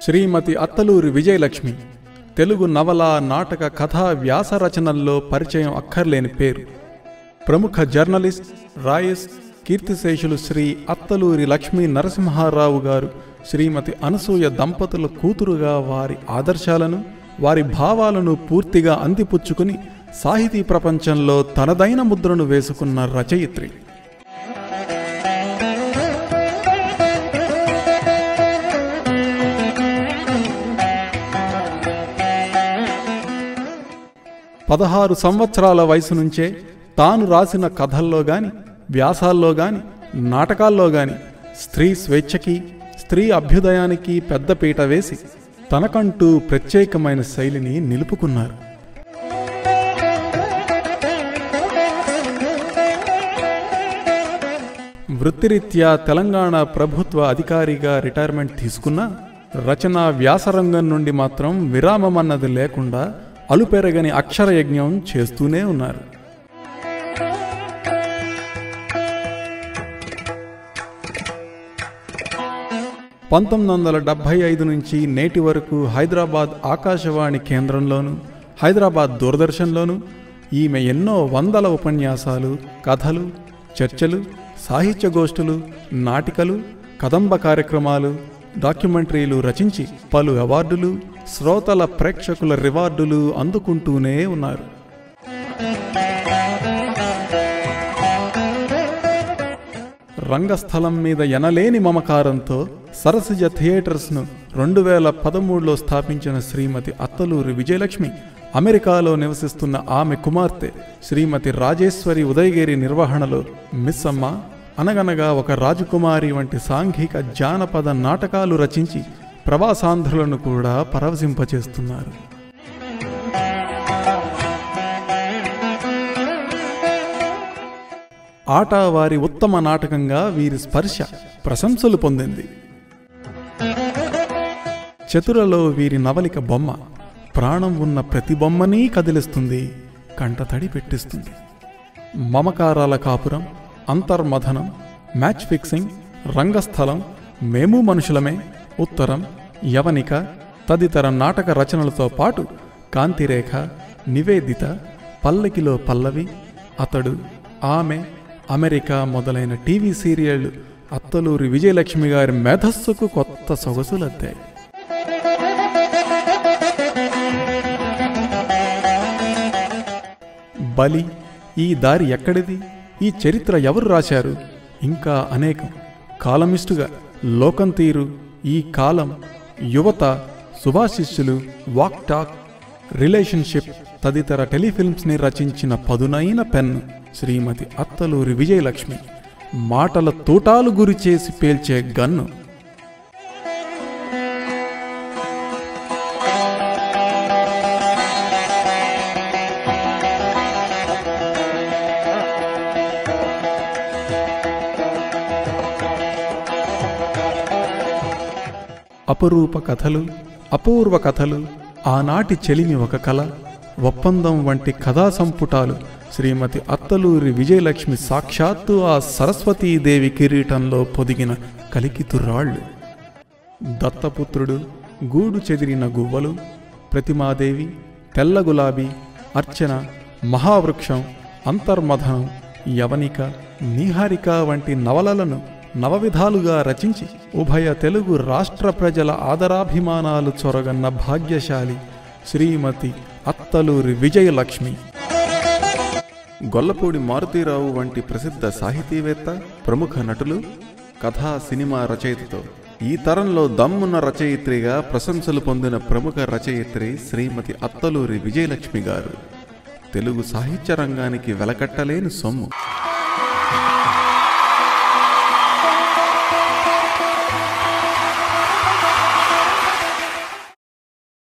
శ్రీమతి అత్తలూరి విజయలక్ష్మి తెలుగు నవల నాటక కథా వ్యాస రచనల్లో పరిచయం అక్కర్లేని పేరు ప్రముఖ జర్నలిస్ట్ రాయస్ కీర్తిశేషులు శ్రీ అత్తలూరి లక్ష్మీ నరసింహారావు గారు శ్రీమతి అనసూయ దంపతుల కూతురుగా వారి ఆదర్శాలను వారి భావాలను పూర్తిగా అందిపుచ్చుకుని సాహితీ ప్రపంచంలో తనదైన ముద్రను వేసుకున్న రచయిత్రి పదహారు సంవత్సరాల వయసు నుంచే తాను రాసిన కథల్లో గాని వ్యాసాల్లో గాని నాటకాల్లో గాని స్త్రీ స్వేచ్ఛకి స్త్రీ అభ్యుదయానికి పెద్దపీట వేసి తనకంటూ ప్రత్యేకమైన శైలిని నిలుపుకున్నారు వృత్తిరీత్యా తెలంగాణ ప్రభుత్వ అధికారిగా రిటైర్మెంట్ తీసుకున్నా రచన వ్యాసరంగం నుండి మాత్రం విరామమన్నది లేకుండా అలుపెరగని అక్షర యజ్ఞం చేస్తూనే ఉన్నారు పంతొమ్మిది వందల డెబ్భై ఐదు నుంచి నేటి వరకు హైదరాబాద్ ఆకాశవాణి కేంద్రంలోను హైదరాబాద్ దూరదర్శన్లోను ఈమె ఎన్నో వందల ఉపన్యాసాలు కథలు చర్చలు సాహిత్య గోష్ఠులు నాటికలు కదంబ కార్యక్రమాలు డాక్యుమెంటరీలు రచించి పలు అవార్డులు శ్రోతల ప్రేక్షకుల రివార్డులు అందుకుంటూనే ఉన్నారు రంగస్థలం మీద ఎనలేని మమకారంతో సరసిజ థియేటర్స్ను రెండు వేల పదమూడులో స్థాపించిన శ్రీమతి అత్తలూరి విజయలక్ష్మి అమెరికాలో నివసిస్తున్న ఆమె కుమార్తె శ్రీమతి రాజేశ్వరి ఉదయగిరి నిర్వహణలో మిస్ అమ్మ అనగనగా ఒక రాజకుమారి వంటి సాంఘిక జానపద నాటకాలు రచించి ప్రవాసాంధ్రులను కూడా పరవశింపచేస్తున్నారు ఆట వారి ఉత్తమ నాటకంగా వీరి స్పర్శ ప్రశంసలు పొందింది చతురలో వీరి నవలిక బొమ్మ ప్రాణం ఉన్న ప్రతి బొమ్మనీ కదిలిస్తుంది కంటతడి పెట్టిస్తుంది మమకారాల కాపురం అంతర్మథనం మ్యాచ్ ఫిక్సింగ్ రంగస్థలం మేము మనుషులమే ఉత్తరం యవనిక తదితర నాటక రచనలతో పాటు కాంతిరేఖ నివేదిత పల్లకిలో పల్లవి అతడు ఆమె అమెరికా మొదలైన టీవీ సీరియళ్లు అత్తలూరి విజయలక్ష్మి గారి మేధస్సుకు కొత్త సొగసులద్దాయి బలి ఈ దారి ఎక్కడిది ఈ చరిత్ర ఎవరు రాశారు ఇంకా అనేకం కాలమిస్టుగా లోకం తీరు ఈ కాలం యువత శుభాశిష్యులు వాక్ టాక్ రిలేషన్షిప్ తదితర టెలిఫిల్మ్స్ని రచించిన పదునైన పెన్ శ్రీమతి అత్తలూరి విజయలక్ష్మి మాటల తూటాలు గురి చేసి పేల్చే గన్ను అపరూప కథలు అపూర్వ కథలు ఆనాటి చెలిమి ఒక కళ ఒప్పందం వంటి కథా సంపుటాలు శ్రీమతి అత్తలూరి విజయలక్ష్మి సాక్షాత్తు ఆ సరస్వతీదేవి కిరీటంలో పొదిగిన కలికితురాళ్ళు దత్తపుత్రుడు గూడు చెదిరిన గువ్వలు ప్రతిమాదేవి తెల్ల గులాబీ అర్చన మహావృక్షం అంతర్మథనం యవనిక నీహారిక వంటి నవలలను నవవిధాలుగా రచించి ఉభయ తెలుగు రాష్ట్ర ప్రజల ఆదరాభిమానాలు చొరగన్న భాగ్యశాలి శ్రీమతి అత్తలూరి విజయలక్ష్మి గొల్లపూడి మారుతీరావు వంటి ప్రసిద్ధ సాహితీవేత్త ప్రముఖ నటులు కథా సినిమా రచయితతో ఈ తరంలో దమ్మున్న రచయిత్రిగా ప్రశంసలు పొందిన ప్రముఖ రచయిత్రి శ్రీమతి అత్తలూరి విజయలక్ష్మి గారు తెలుగు సాహిత్య రంగానికి వెలకట్టలేని సొమ్ము